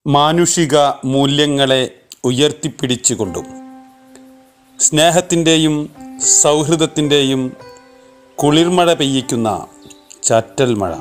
മാനുഷിക മൂല്യങ്ങളെ ഉയർത്തിപ്പിടിച്ചുകൊണ്ടും സ്നേഹത്തിൻ്റെയും സൗഹൃദത്തിൻ്റെയും കുളിർമഴ പെയ്യിക്കുന്ന ചാറ്റൽ മഴ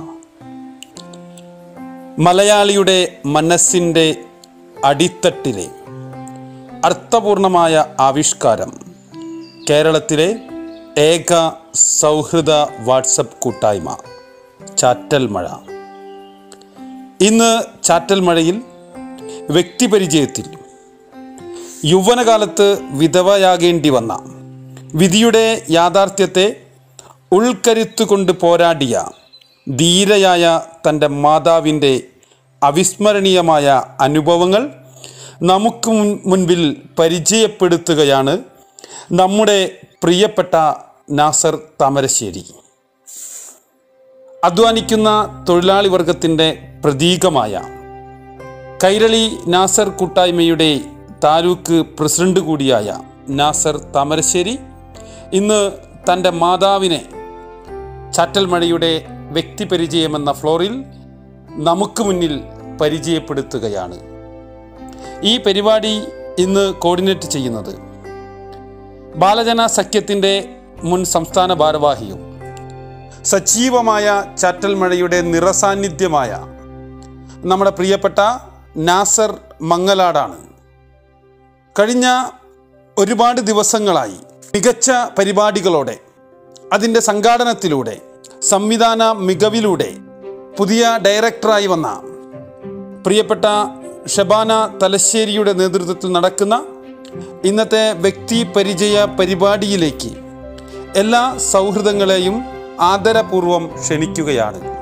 മലയാളിയുടെ മനസ്സിൻ്റെ അടിത്തട്ടിലെ അർത്ഥപൂർണമായ ആവിഷ്കാരം കേരളത്തിലെ ഏക സൗഹൃദ വാട്സപ്പ് കൂട്ടായ്മ ചാറ്റൽ മഴ ഇന്ന് ചാറ്റൽ മഴയിൽ വ്യക്തിപരിചയത്തിൽ യൗവനകാലത്ത് വിധവയാകേണ്ടി വന്ന വിധിയുടെ യാഥാർത്ഥ്യത്തെ ഉൾക്കരുത്തുകൊണ്ട് പോരാടിയ ധീരയായ തൻ്റെ മാതാവിൻ്റെ അവിസ്മരണീയമായ അനുഭവങ്ങൾ നമുക്ക് മുൻ- മുൻപിൽ പരിചയപ്പെടുത്തുകയാണ് നമ്മുടെ പ്രിയപ്പെട്ട നാസർ താമരശ്ശേരി അധ്വാനിക്കുന്ന തൊഴിലാളി വർഗത്തിൻ്റെ പ്രതീകമായ കൈരളി നാസർ കൂട്ടായ്മയുടെ താലൂക്ക് പ്രസിഡന്റ് കൂടിയായ നാസർ താമരശ്ശേരി ഇന്ന് തൻ്റെ മാതാവിനെ ചാറ്റൽമഴയുടെ വ്യക്തിപരിചയം എന്ന ഫ്ലോറിൽ നമുക്ക് മുന്നിൽ പരിചയപ്പെടുത്തുകയാണ് ഈ പരിപാടി ഇന്ന് കോർഡിനേറ്റ് ചെയ്യുന്നത് ബാലജന സഖ്യത്തിൻ്റെ മുൻ സംസ്ഥാന ഭാരവാഹിയും സജീവമായ ചാറ്റൽമഴയുടെ നിറസാന്നിധ്യമായ നമ്മുടെ പ്രിയപ്പെട്ട നാസർ മങ്ങലാടാണ് കഴിഞ്ഞ ഒരുപാട് ദിവസങ്ങളായി മികച്ച പരിപാടികളോടെ അതിൻ്റെ സംഘാടനത്തിലൂടെ സംവിധാന മികവിലൂടെ പുതിയ ഡയറക്ടറായി വന്ന പ്രിയപ്പെട്ട ഷബാന തലശ്ശേരിയുടെ നേതൃത്വത്തിൽ നടക്കുന്ന ഇന്നത്തെ വ്യക്തി പരിചയ പരിപാടിയിലേക്ക് എല്ലാ സൗഹൃദങ്ങളെയും ആദരപൂർവം ക്ഷണിക്കുകയാണ്